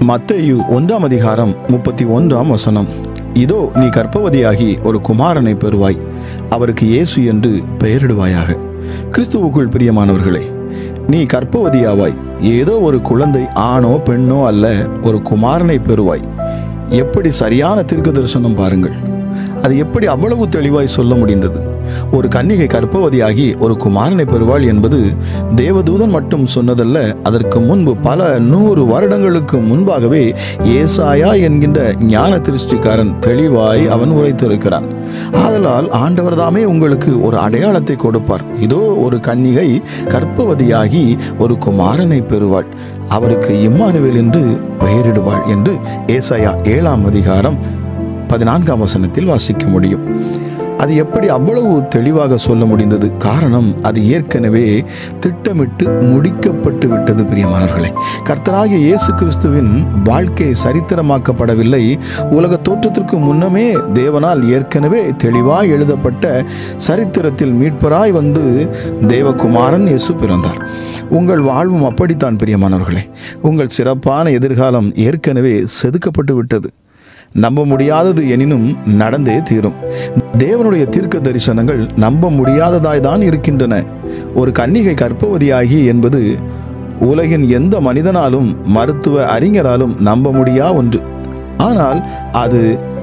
மத்தேயு ஒன்றாம் அதிகாரம் முப்பத்தி ஒன்றாம் வசனம் இதோ நீ கர்ப்பவதியாகி ஒரு குமாரனை பெறுவாய் அவருக்கு இயேசு என்று பெயரிடுவாயாக கிறிஸ்துவுக்குள் பிரியமானவர்களே நீ கர்ப்பவதியாவாய் ஏதோ ஒரு குழந்தை ஆணோ பெண்ணோ அல்ல ஒரு குமாரனை பெறுவாய் எப்படி சரியான தீர்க்க தரிசனம் பாருங்கள் அது எப்படி அவ்வளவு தெளிவாய் சொல்ல முடிந்தது ஒரு கன்னிகை கர்ப்பவதியாகி ஒரு குமாரனை பெறுவாள் என்பது தேவதூதன் மட்டும் சொன்னதல்ல அதற்கு முன்பு பல நூறு வருடங்களுக்கு முன்பாகவே ஏசாயா என்கின்ற ஞான திருஷ்டிக்காரன் தெளிவாய் அவன் உரைத்திருக்கிறான் ஆதலால் ஆண்டவர் தாமே உங்களுக்கு ஒரு அடையாளத்தை கொடுப்பார் இதோ ஒரு கன்னிகை கர்ப்பவதியாகி ஒரு குமாரனை பெறுவாள் அவருக்கு இம்மானுவேல் என்று பெயரிடுவாள் என்று ஏசாயா ஏழாம் அதிகாரம் பதினான்காம் வசனத்தில் வாசிக்க முடியும் அது எப்படி அவ்வளவு தெளிவாக சொல்ல முடிந்தது காரணம் அது ஏற்கனவே திட்டமிட்டு முடிக்கப்பட்டு விட்டது பிரியமானவர்களே கர்த்தராகிய இயேசு கிறிஸ்துவின் வாழ்க்கை சரித்திரமாக்கப்படவில்லை உலக தோற்றத்திற்கு முன்னமே தேவனால் ஏற்கனவே தெளிவாய் எழுதப்பட்ட சரித்திரத்தில் மீட்பராய் வந்து தேவகுமாரன் இயேசு பிறந்தார் உங்கள் வாழ்வும் அப்படித்தான் பிரியமானவர்களே உங்கள் சிறப்பான எதிர்காலம் ஏற்கனவே செதுக்கப்பட்டு விட்டது நம்ப முடியாதது எனினும் நடந்தே தீரும் தேவனுடைய தீர்க்க தரிசனங்கள் நம்ப முடியாததாய் தான் இருக்கின்றன ஒரு கன்னிகை கர்ப்பவதியாகி என்பது உலகின் எந்த மனிதனாலும் மருத்துவ அறிஞராலும் நம்ப முடியா ஒன்று ஆனால் அது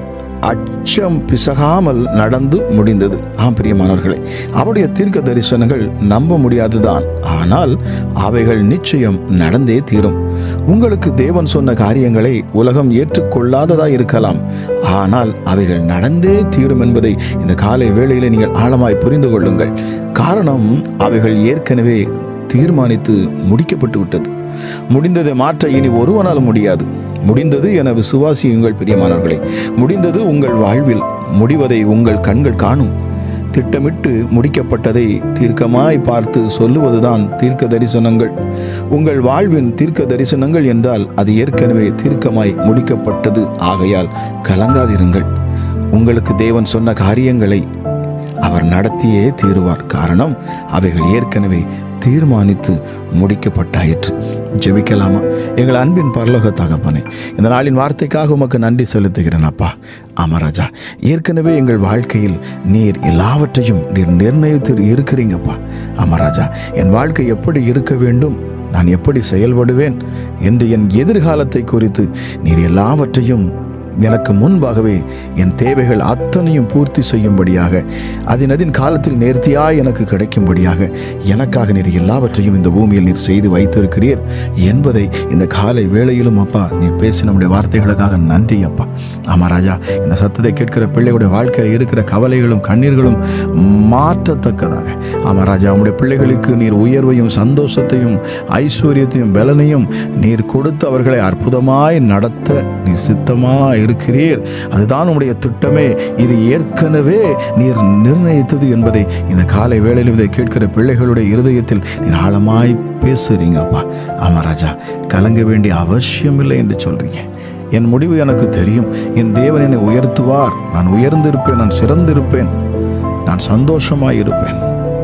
அச்சம் பிசகாமல் நடந்து முடிந்தது ஆம் பிரியமானவர்களே அவருடைய தீர்க்க தரிசனங்கள் நம்ப முடியாதுதான் ஆனால் அவைகள் நிச்சயம் நடந்தே தீரும் உங்களுக்கு தேவன் சொன்ன காரியங்களை உலகம் ஏற்றுக்கொள்ளாததா இருக்கலாம் ஆனால் அவைகள் நடந்தே தீரும் என்பதை இந்த காலை வேளையிலே நீங்கள் ஆழமாய் புரிந்து கொள்ளுங்கள் காரணம் அவைகள் ஏற்கனவே தீர்மானித்து முடிக்கப்பட்டு விட்டது முடிந்ததை மாற்ற இனி ஒருவனாலும் முடியாது முடிந்தது என விசுவாசியுங்கள் பிரியமானவர்களே முடிந்தது உங்கள் வாழ்வில் முடிவதை உங்கள் கண்கள் காணும் திட்டமிட்டு முடிக்கப்பட்டதை தீர்க்கமாய் பார்த்து சொல்லுவதுதான் தீர்க்க தரிசனங்கள் உங்கள் வாழ்வின் தீர்க்க தரிசனங்கள் என்றால் அது ஏற்கனவே தீர்க்கமாய் முடிக்கப்பட்டது ஆகையால் கலங்காதிருங்கள் உங்களுக்கு தேவன் சொன்ன காரியங்களை அவர் நடத்தியே தீருவார் காரணம் அவைகள் ஏற்கனவே தீர்மானித்து முடிக்கப்பட்டாயிற்று ஜெபிக்கலாமா எங்கள் அன்பின் பரலோக தகப்பனே இந்த நாளின் வார்த்தைக்காக உமக்கு நன்றி செலுத்துகிறேன் அப்பா ஆமராஜா ஏற்கனவே எங்கள் வாழ்க்கையில் நீர் எல்லாவற்றையும் நீர் நிர்ணயித்து இருக்கிறீங்கப்பா ஆமராஜா என் வாழ்க்கை எப்படி இருக்க வேண்டும் நான் எப்படி செயல்படுவேன் என்று என் எதிர்காலத்தை குறித்து நீர் எல்லாவற்றையும் எனக்கு முன்பாகவே என் தேவைகள் அத்தனையும் பூர்த்தி செய்யும்படியாக அதன் அதன் காலத்தில் நேர்த்தியாய் எனக்கு கிடைக்கும்படியாக எனக்காக நீர் எல்லாவற்றையும் இந்த பூமியில் நீர் செய்து வைத்திருக்கிறீர் என்பதை இந்த காலை வேளையிலும் அப்பா நீ பேசி நம்முடைய வார்த்தைகளுக்காக நன்றி அப்பா ஆமா ராஜா இந்த சத்தத்தை கேட்கிற பிள்ளைகளுடைய வாழ்க்கையில் இருக்கிற கவலைகளும் கண்ணீர்களும் மாற்றத்தக்கதாக ஆமா ராஜா உம்முடைய பிள்ளைகளுக்கு நீர் உயர்வையும் சந்தோஷத்தையும் ஐஸ்வர்யத்தையும் பலனையும் நீர் கொடுத்து அவர்களை அற்புதமாய் நடத்த நீர் சித்தமாய் இருக்கிறீர் அதுதான் உம்முடைய திட்டமே இது ஏற்கனவே நீர் நிர்ணயித்தது என்பதை இந்த காலை வேளையில் இதை கேட்கிற பிள்ளைகளுடைய இருதயத்தில் நீர் ஆழமாய் பேசுறீங்கப்பா ஆமா ராஜா கலங்க வேண்டிய அவசியம் இல்லை என்று சொல்றீங்க என் முடிவு எனக்கு தெரியும் என் தேவன் என்னை உயர்த்துவார் நான் உயர்ந்திருப்பேன் நான் சிறந்திருப்பேன் நான் சந்தோஷமாய் இருப்பேன்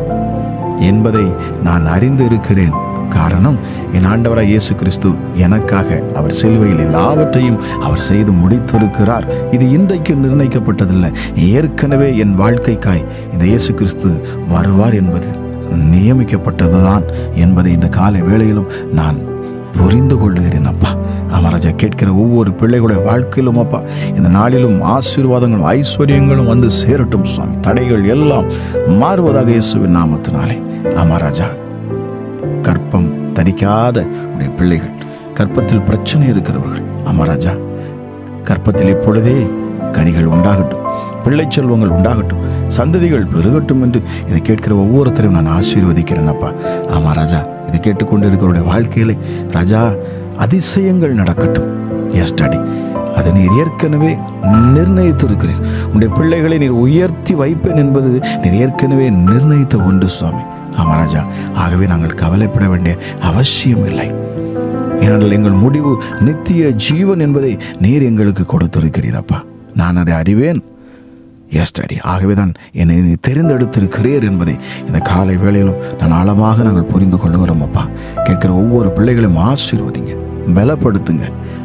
என்பதை நான் அறிந்து இருக்கிறேன் காரணம் என் ஆண்டவராய் இயேசு கிறிஸ்து எனக்காக அவர் சிலுவையில் எல்லாவற்றையும் அவர் செய்து முடித்திருக்கிறார் இது இன்றைக்கு நிர்ணயிக்கப்பட்டதில்லை ஏற்கனவே என் வாழ்க்கைக்காய் இந்த இயேசு கிறிஸ்து வருவார் என்பது நியமிக்கப்பட்டதுதான் என்பதை இந்த காலை வேளையிலும் நான் புரிந்து கொள்ளுகிறேன் அப்பா அமராஜா கேட்கிற ஒவ்வொரு பிள்ளைகளுடைய வாழ்க்கையிலும் அப்பா இந்த நாளிலும் ஆசீர்வாதங்களும் ஐஸ்வர்யங்களும் வந்து சேரட்டும் சுவாமி தடைகள் எல்லாம் மாறுவதாக இயேசுவின் நாமத்தினாலே அமராஜா கற்பம் தரிக்காத உடைய பிள்ளைகள் கற்பத்தில் பிரச்சனை இருக்கிறவர்கள் அமராஜா கற்பத்தில் இப்பொழுதே கனிகள் உண்டாகட்டும் பிள்ளை செல்வங்கள் உண்டாகட்டும் சந்ததிகள் பெருகட்டும் என்று இதை கேட்கிற ஒவ்வொருத்தரையும் நான் ஆசீர்வதிக்கிறேன் அப்பா ஆமா ராஜா இதை கேட்டுக்கொண்டு இருக்கிறவருடைய வாழ்க்கையிலே ராஜா அதிசயங்கள் நடக்கட்டும் எஸ் டாடி அதை நீர் ஏற்கனவே நிர்ணயித்து இருக்கிறீர் உடைய பிள்ளைகளை நீர் உயர்த்தி வைப்பேன் என்பது நீர் ஏற்கனவே நிர்ணயித்த ஒன்று சுவாமி ஆமா ராஜா ஆகவே நாங்கள் கவலைப்பட வேண்டிய அவசியம் இல்லை ஏனென்றால் எங்கள் முடிவு நித்திய ஜீவன் என்பதை நீர் எங்களுக்கு கொடுத்திருக்கிறீரப்பா நான் அதை அறிவேன் எஸ் டாடி ஆகவே தான் என்னை நீ தெரிந்தெடுத்திருக்கிறீர் என்பதை இந்த காலை வேளையிலும் நான் ஆழமாக நாங்கள் புரிந்து கொள்ளுகிறோம் அப்பா கேட்கிற ஒவ்வொரு பிள்ளைகளையும் ஆசீர்வதிங்க பலப்படுத்துங்க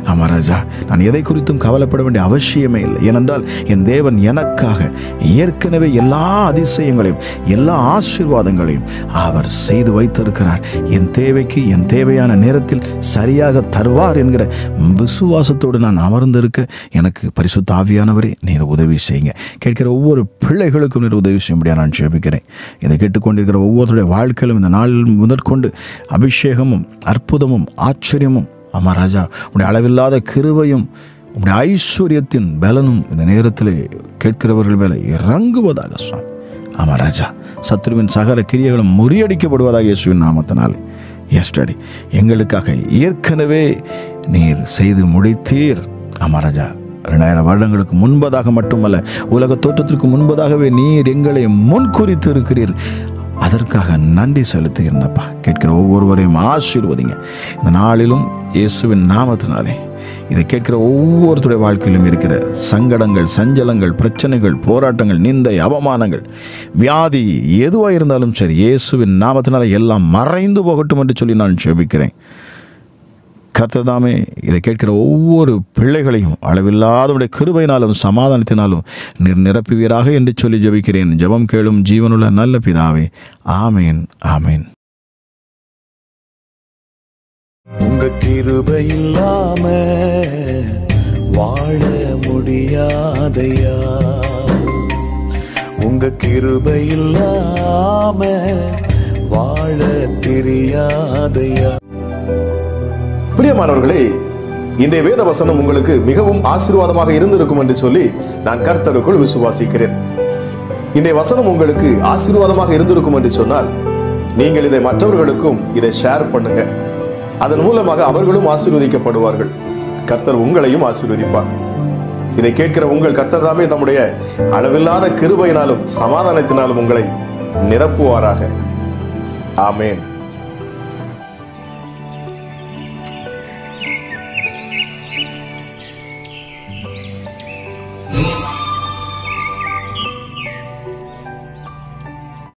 அமராஜா நான் எதை குறித்தும் கவலைப்பட வேண்டிய அவசியமே இல்லை ஏனென்றால் என் தேவன் எனக்காக ஏற்கனவே எல்லா அதிசயங்களையும் எல்லா ஆசீர்வாதங்களையும் அவர் செய்து வைத்திருக்கிறார் என் தேவைக்கு என் தேவையான நேரத்தில் சரியாக தருவார் என்கிற விசுவாசத்தோடு நான் அமர்ந்திருக்க எனக்கு பரிசுத்த ஆவியானவரே நீர் உதவி செய்யுங்க கேட்கிற ஒவ்வொரு பிள்ளைகளுக்கும் நீர் உதவி செய்யும்படியாக நான் ஜெபிக்கிறேன் இதை கேட்டுக்கொண்டிருக்கிற ஒவ்வொருடைய வாழ்க்கையிலும் இந்த நாளில் முதற்கொண்டு அபிஷேகமும் அற்புதமும் ஆச்சரியமும் அம்மா ராஜா உடைய அளவில்லாத கிருபையும் உடைய ஐஸ்வர்யத்தின் பலனும் இந்த நேரத்தில் கேட்கிறவர்கள் மேலே இறங்குவதாக சுவாமி ஆமா ராஜா சத்ருவின் சகல கிரியைகளும் முறியடிக்கப்படுவதாக இயேசுவின் நாமத்தினாலே எஸ்டடி எங்களுக்காக ஏற்கனவே நீர் செய்து முடித்தீர் ஆமா ராஜா ரெண்டாயிரம் வருடங்களுக்கு முன்பதாக மட்டுமல்ல உலக தோற்றத்திற்கு முன்பதாகவே நீர் எங்களை முன்குறித்து இருக்கிறீர் அதற்காக நன்றி செலுத்துகிறேன்ப்பா கேட்கிற ஒவ்வொருவரையும் ஆசீர்வதிங்க இந்த நாளிலும் இயேசுவின் நாமத்தினாலே இதை கேட்கிற ஒவ்வொருத்தருடைய வாழ்க்கையிலும் இருக்கிற சங்கடங்கள் சஞ்சலங்கள் பிரச்சனைகள் போராட்டங்கள் நிந்தை அவமானங்கள் வியாதி எதுவாக இருந்தாலும் சரி இயேசுவின் நாமத்தினால எல்லாம் மறைந்து போகட்டும் என்று சொல்லி நான் ஜெபிக்கிறேன் கர்த்ததாமே இதை கேட்கிற ஒவ்வொரு பிள்ளைகளையும் அளவில்லாதவருடைய கிருபையினாலும் சமாதானத்தினாலும் நீர் நிரப்புவீராக என்று சொல்லி ஜெபிக்கிறேன் ஜெபம் கேளும் ஜீவனுள்ள நல்ல பிதாவே ஆமேன் ஆமேன் உங்க கிருபை இல்லாம வாழ முடியாதையா உங்க கிருபை இல்லாம வாழ தெரியாதையா பிரியமானவர்களே இன்றைய வேத வசனம் உங்களுக்கு மிகவும் ஆசீர்வாதமாக இருந்திருக்கும் என்று சொல்லி நான் கர்த்தருக்குள் விசுவாசிக்கிறேன் இன்றைய வசனம் உங்களுக்கு ஆசீர்வாதமாக இருந்திருக்கும் என்று சொன்னால் நீங்கள் இதை மற்றவர்களுக்கும் இதை ஷேர் பண்ணுங்க அதன் மூலமாக அவர்களும் ஆசீர்வதிக்கப்படுவார்கள் கர்த்தர் உங்களையும் ஆசீர்வதிப்பார் இதை கேட்கிற உங்கள் கர்த்தர் தாமே தம்முடைய அளவில்லாத கிருபையினாலும் சமாதானத்தினாலும் உங்களை நிரப்புவாராக ஆமேன்